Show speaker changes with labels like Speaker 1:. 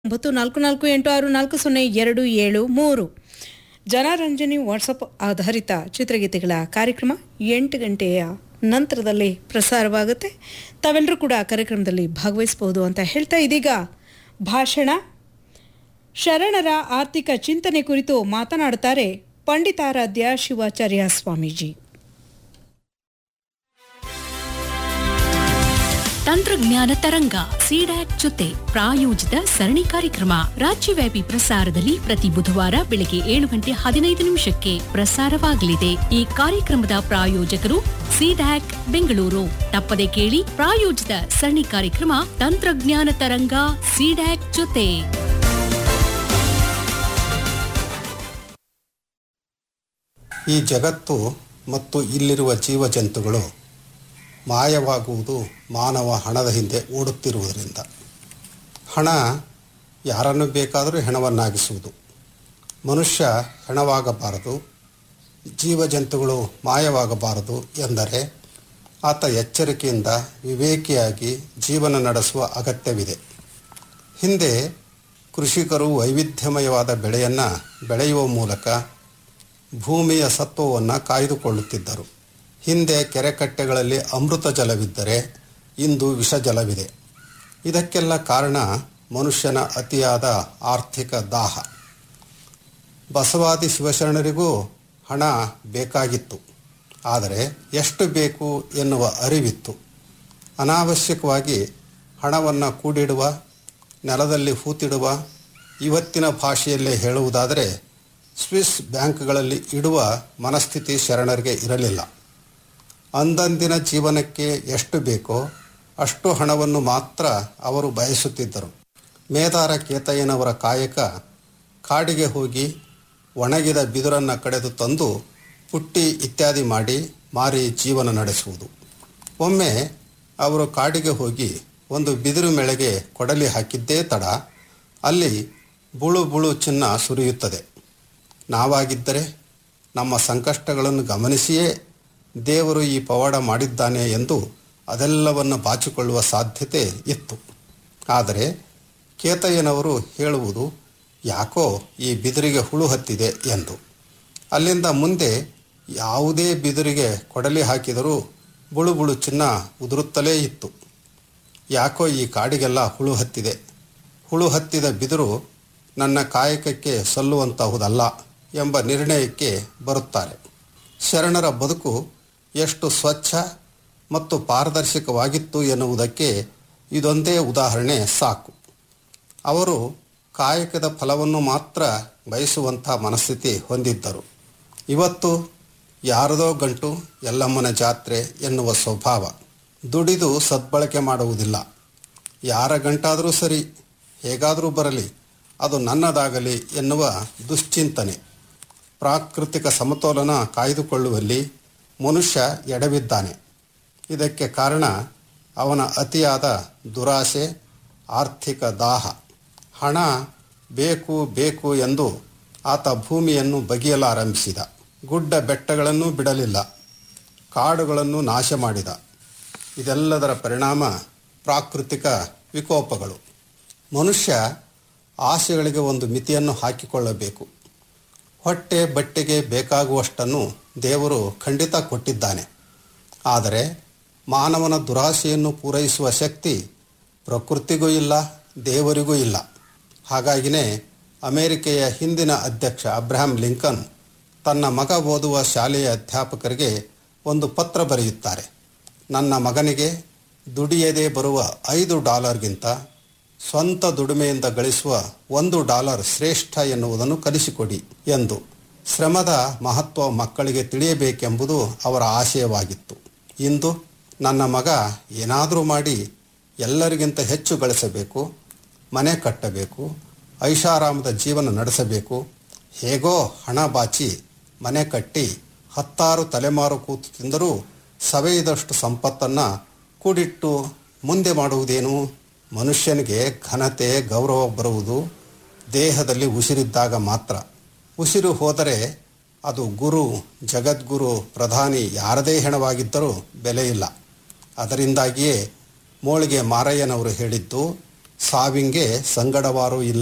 Speaker 1: ಒಂಬತ್ತು ನಾಲ್ಕು ನಾಲ್ಕು ಎಂಟು ಆರು ನಾಲ್ಕು ಸೊನ್ನೆ ಎರಡು ಏಳು ಮೂರು ಜನರಂಜನಿ ವಾಟ್ಸಪ್ ಆಧಾರಿತ ಚಿತ್ರಗೀತೆಗಳ ಕಾರ್ಯಕ್ರಮ ಎಂಟು ಗಂಟೆಯ ನಂತರದಲ್ಲಿ ಪ್ರಸಾರವಾಗುತ್ತೆ ತಾವೆಲ್ಲರೂ ಕೂಡ ಕಾರ್ಯಕ್ರಮದಲ್ಲಿ ಭಾಗವಹಿಸಬಹುದು ಅಂತ ಹೇಳ್ತಾ ಇದೀಗ ಭಾಷಣ ಶರಣರ ಆರ್ಥಿಕ ಚಿಂತನೆ ಕುರಿತು ಮಾತನಾಡುತ್ತಾರೆ ಪಂಡಿತಾರಾಧ್ಯ ಶಿವಾಚಾರ್ಯ ಸ್ವಾಮೀಜಿ
Speaker 2: ತಂತ್ರಜ್ಞಾನ ತರಂಗ ಸಿಡ್ಯಾಕ್ ಜೊತೆ ಪ್ರಾಯೋಜಿತ ಸರಣಿ ಕಾರ್ಯಕ್ರಮ ರಾಜ್ಯವ್ಯಾಪಿ ಪ್ರಸಾರದಲ್ಲಿ ಪ್ರತಿ ಬುಧವಾರ ಬೆಳಗ್ಗೆ ಏಳು ಗಂಟೆ ಹದಿನೈದು ನಿಮಿಷಕ್ಕೆ ಪ್ರಸಾರವಾಗಲಿದೆ ಈ ಕಾರ್ಯಕ್ರಮದ ಪ್ರಾಯೋಜಕರು ಸಿಡ್ಯಾಕ್ ಬೆಂಗಳೂರು ತಪ್ಪದೆ ಕೇಳಿ ಪ್ರಾಯೋಜಿತ ಸರಣಿ ಕಾರ್ಯಕ್ರಮ ತಂತ್ರಜ್ಞಾನ ತರಂಗ ಸಿಡ್ಯಾಕ್ ಜೊತೆ
Speaker 3: ಈ ಜಗತ್ತು ಮತ್ತು ಇಲ್ಲಿರುವ ಜೀವಜಂತುಗಳು ಮಾಯವಾಗುವುದು ಮಾನವ ಹಣದ ಹಿಂದೆ ಓಡುತ್ತಿರುವುದರಿಂದ ಹಣ ಯಾರನ್ನು ಬೇಕಾದರೂ ಹೆಣವನ್ನಾಗಿಸುವುದು ಮನುಷ್ಯ ಹೆಣವಾಗಬಾರದು ಜೀವಜಂತುಗಳು ಮಾಯವಾಗಬಾರದು ಎಂದರೆ ಆತ ಎಚ್ಚರಿಕೆಯಿಂದ ವಿವೇಕಿಯಾಗಿ ಜೀವನ ನಡೆಸುವ ಅಗತ್ಯವಿದೆ ಹಿಂದೆ ಕೃಷಿಕರು ವೈವಿಧ್ಯಮಯವಾದ ಬೆಳೆಯನ್ನು ಬೆಳೆಯುವ ಮೂಲಕ ಭೂಮಿಯ ಸತ್ವವನ್ನು ಕಾಯ್ದುಕೊಳ್ಳುತ್ತಿದ್ದರು ಹಿಂದೆ ಕೆರೆಕಟ್ಟೆಗಳಲ್ಲಿ ಅಮೃತ ಜಲವಿದ್ದರೆ ಇಂದು ವಿಷ ಜಲವಿದೆ ಇದಕ್ಕೆಲ್ಲ ಕಾರಣ ಮನುಷ್ಯನ ಅತಿಯಾದ ಆರ್ಥಿಕ ದಾಹ ಬಸವಾದಿ ಶಿವಶರಣರಿಗೂ ಹಣ ಬೇಕಾಗಿತ್ತು ಆದರೆ ಎಷ್ಟು ಬೇಕು ಎನ್ನುವ ಅರಿವಿತ್ತು ಅನಾವಶ್ಯಕವಾಗಿ ಹಣವನ್ನು ಕೂಡಿಡುವ ನೆಲದಲ್ಲಿ ಹೂತಿಡುವ ಇವತ್ತಿನ ಭಾಷೆಯಲ್ಲೇ ಹೇಳುವುದಾದರೆ ಸ್ವಿಸ್ ಬ್ಯಾಂಕ್ಗಳಲ್ಲಿ ಇಡುವ ಮನಸ್ಥಿತಿ ಶರಣರಿಗೆ ಇರಲಿಲ್ಲ ಅಂದಂದಿನ ಜೀವನಕ್ಕೆ ಎಷ್ಟು ಬೇಕೋ ಅಷ್ಟು ಹಣವನ್ನು ಮಾತ್ರ ಅವರು ಬಯಸುತ್ತಿದ್ದರು ಮೇದಾರ ಕೇತಯ್ಯನವರ ಕಾಯಕ ಕಾಡಿಗೆ ಹೋಗಿ ಒಣಗಿದ ಬಿದುರನ್ನು ಕಡೆದು ತಂದು ಪುಟ್ಟಿ ಇತ್ಯಾದಿ ಮಾಡಿ ಮಾರಿ ಜೀವನ ನಡೆಸುವುದು ಒಮ್ಮೆ ಅವರು ಕಾಡಿಗೆ ಹೋಗಿ ಒಂದು ಬಿದಿರು ಮೇಳೆಗೆ ಕೊಡಲಿ ಹಾಕಿದ್ದೇ ತಡ ಅಲ್ಲಿ ಬುಳು ಬುಳು ಚಿನ್ನ ಸುರಿಯುತ್ತದೆ ನಾವಾಗಿದ್ದರೆ ನಮ್ಮ ಸಂಕಷ್ಟಗಳನ್ನು ಗಮನಿಸಿಯೇ ದೇವರು ಈ ಪವಾಡ ಮಾಡಿದ್ದಾನೆ ಎಂದು ಅದೆಲ್ಲವನ್ನು ಬಾಚಿಕೊಳ್ಳುವ ಸಾಧ್ಯತೆ ಇತ್ತು ಆದರೆ ಕೇತಯ್ಯನವರು ಹೇಳುವುದು ಯಾಕೋ ಈ ಬಿದಿರಿಗೆ ಹುಳು ಹತ್ತಿದೆ ಎಂದು ಅಲ್ಲಿಂದ ಮುಂದೆ ಯಾವುದೇ ಬಿದಿರಿಗೆ ಕೊಡಲಿ ಹಾಕಿದರೂ ಬುಳು ಬುಳು ಚಿನ್ನ ಉದುರುತ್ತಲೇ ಇತ್ತು ಯಾಕೋ ಈ ಕಾಡಿಗೆಲ್ಲ ಹುಳು ಹತ್ತಿದೆ ಹುಳು ಹತ್ತಿದ ಬಿದಿರು ನನ್ನ ಕಾಯಕಕ್ಕೆ ಸಲ್ಲುವಂತಹುದಲ್ಲ ಎಂಬ ನಿರ್ಣಯಕ್ಕೆ ಬರುತ್ತಾರೆ ಶರಣರ ಬದುಕು ಎಷ್ಟು ಸ್ವಚ್ಛ ಮತ್ತು ಪಾರದರ್ಶಕವಾಗಿತ್ತು ಎನ್ನುವುದಕ್ಕೆ ಇದೊಂದೇ ಉದಾಹರಣೆ ಸಾಕು ಅವರು ಕಾಯಕದ ಫಲವನ್ನು ಮಾತ್ರ ಬಯಸುವಂಥ ಮನಸ್ಥಿತಿ ಹೊಂದಿದ್ದರು ಇವತ್ತು ಯಾರದೋ ಗಂಟು ಎಲ್ಲಮ್ಮನ ಜಾತ್ರೆ ಎನ್ನುವ ಸ್ವಭಾವ ದುಡಿದು ಸದ್ಬಳಕೆ ಮಾಡುವುದಿಲ್ಲ ಯಾರ ಗಂಟಾದರೂ ಸರಿ ಹೇಗಾದರೂ ಬರಲಿ ಅದು ನನ್ನದಾಗಲಿ ಎನ್ನುವ ದುಶ್ಚಿಂತನೆ ಪ್ರಾಕೃತಿಕ ಸಮತೋಲನ ಕಾಯ್ದುಕೊಳ್ಳುವಲ್ಲಿ ಮನುಷ್ಯ ಎಡವಿದ್ದಾನೆ ಇದಕ್ಕೆ ಕಾರಣ ಅವನ ಅತಿಯಾದ ದುರಾಸೆ ಆರ್ಥಿಕ ದಾಹ ಹಣ ಬೇಕು ಬೇಕು ಎಂದು ಆತ ಭೂಮಿಯನ್ನು ಬಗೆಯಲಾರಂಭಿಸಿದ ಗುಡ್ಡ ಬೆಟ್ಟಗಳನ್ನು ಬಿಡಲಿಲ್ಲ ಕಾಡುಗಳನ್ನು ನಾಶ ಮಾಡಿದ ಇದೆಲ್ಲದರ ಪರಿಣಾಮ ಪ್ರಾಕೃತಿಕ ವಿಕೋಪಗಳು ಮನುಷ್ಯ ಆಸೆಗಳಿಗೆ ಒಂದು ಮಿತಿಯನ್ನು ಹಾಕಿಕೊಳ್ಳಬೇಕು ಹೊಟ್ಟೆ ಬಟ್ಟೆಗೆ ಬೇಕಾಗುವಷ್ಟನ್ನು ದೇವರು ಖಂಡಿತ ಕೊಟ್ಟಿದ್ದಾನೆ ಆದರೆ ಮಾನವನ ದುರಾಸೆಯನ್ನು ಪೂರೈಸುವ ಶಕ್ತಿ ಪ್ರಕೃತಿಗೂ ಇಲ್ಲ ದೇವರಿಗೂ ಇಲ್ಲ ಹಾಗಾಗಿನೇ ಅಮೆರಿಕೆಯ ಹಿಂದಿನ ಅಧ್ಯಕ್ಷ ಅಬ್ರಹಾಂ ಲಿಂಕನ್ ತನ್ನ ಮಗ ಓದುವ ಶಾಲೆಯ ಅಧ್ಯಾಪಕರಿಗೆ ಒಂದು ಪತ್ರ ಬರೆಯುತ್ತಾರೆ ನನ್ನ ಮಗನಿಗೆ ದುಡಿಯದೇ ಬರುವ ಐದು ಡಾಲರ್ಗಿಂತ ಸ್ವಂತ ದುಡಿಮೆಯಿಂದ ಗಳಿಸುವ ಒಂದು ಡಾಲರ್ ಶ್ರೇಷ್ಠ ಎನ್ನುವುದನ್ನು ಕಲಿಸಿಕೊಡಿ ಎಂದು ಶ್ರಮದ ಮಹತ್ವ ಮಕ್ಕಳಿಗೆ ತಿಳಿಯಬೇಕೆಂಬುದು ಅವರ ಆಶಯವಾಗಿತ್ತು ಇಂದು ನನ್ನ ಮಗ ಏನಾದರೂ ಮಾಡಿ ಎಲ್ಲರಿಗಿಂತ ಹೆಚ್ಚು ಗಳಿಸಬೇಕು ಮನೆ ಕಟ್ಟಬೇಕು ಐಷಾರಾಮದ ಜೀವನ ನಡೆಸಬೇಕು ಹೇಗೋ ಹಣ ಬಾಚಿ ಮನೆ ಕಟ್ಟಿ ಹತ್ತಾರು ತಲೆಮಾರು ಕೂತು ತಿಂದರೂ ಸವೆಯದಷ್ಟು ಸಂಪತ್ತನ್ನು ಕೂಡಿಟ್ಟು ಮುಂದೆ ಮಾಡುವುದೇನು ಮನುಷ್ಯನಿಗೆ ಘನತೆ ಗೌರವ ಬರುವುದು ದೇಹದಲ್ಲಿ ಉಸಿರಿದ್ದಾಗ ಮಾತ್ರ ಉಸಿರು ಹೋದರೆ ಅದು ಗುರು ಜಗದ್ಗುರು ಪ್ರಧಾನಿ ಯಾರದೇ ಹೆಣವಾಗಿದ್ದರೂ ಬೆಲೆ ಇಲ್ಲ ಅದರಿಂದಾಗಿಯೇ ಮೋಳಿಗೆ ಮಾರಯ್ಯನವರು ಹೇಳಿದ್ದು ಸಾವಿಂಗೆ ಸಂಗಡವಾರು ಇಲ್ಲ